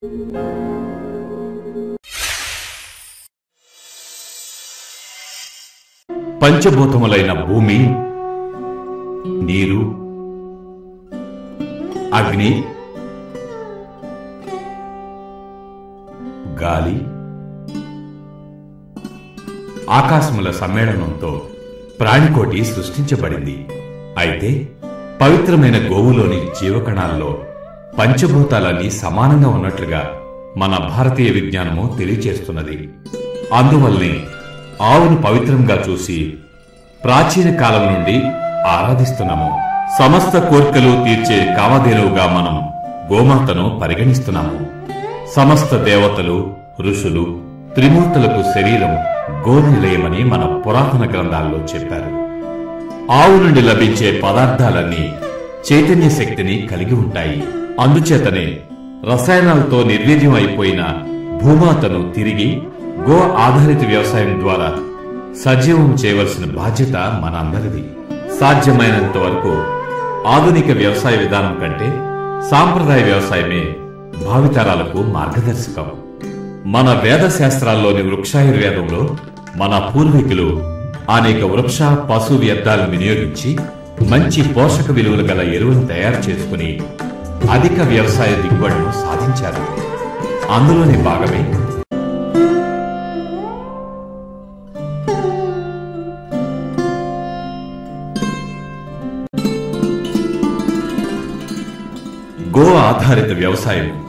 పంచభూతములైన భూమి నీరు అగ్ని గాలి ఆకాశముల సమ్మేళనంతో ప్రాణికోటి సృష్టించబడింది అయితే పవిత్రమైన గోవులోని జీవకణాల్లో పంచభూతాలన్నీ సమానంగా ఉన్నట్లుగా మన భారతీయ విజ్ఞానము తెలియచేస్తున్నది అందువల్లనే ఆవును పవిత్రంగా చూసి ప్రాచీన కాలం నుండి ఆరాధిస్తున్నాము సమస్త కోర్కెలు తీర్చే కామధేనువుగా మనం గోమాతను పరిగణిస్తున్నాము సమస్త దేవతలు ఋషులు త్రిమూర్తులకు శరీరం గోనిలయమని మన పురాతన గ్రంథాల్లో చెప్పారు ఆవు నుండి లభించే పదార్థాలన్నీ చైతన్య శక్తిని కలిగి ఉంటాయి అందుచేతనే రసాయనాలతో నిర్వీర్యం అయిపోయిన భూమాతను తిరిగి గో ఆధారిత వ్యవసాయం ద్వారా సజీవం చేయవలసిన బాధ్యత మనందరిది సాధ్యమైనంత వరకు ఆధునిక వ్యవసాయ విధానం కంటే సాంప్రదాయ వ్యవసాయమే భావితరాలకు మార్గదర్శకం మన వేద శాస్త్రాల్లోని వృక్షాయుర్వేదంలో మన పూర్వీకులు అనేక వృక్ష పశు వ్యర్థాలను వినియోగించి మంచి పోషక విలువలు గల ఎరువులను తయారు చేసుకుని అధిక వ్యవసాయ దిగుబడులను సాధించారు అందులోని భాగమే గో ఆధారిత వ్యవసాయం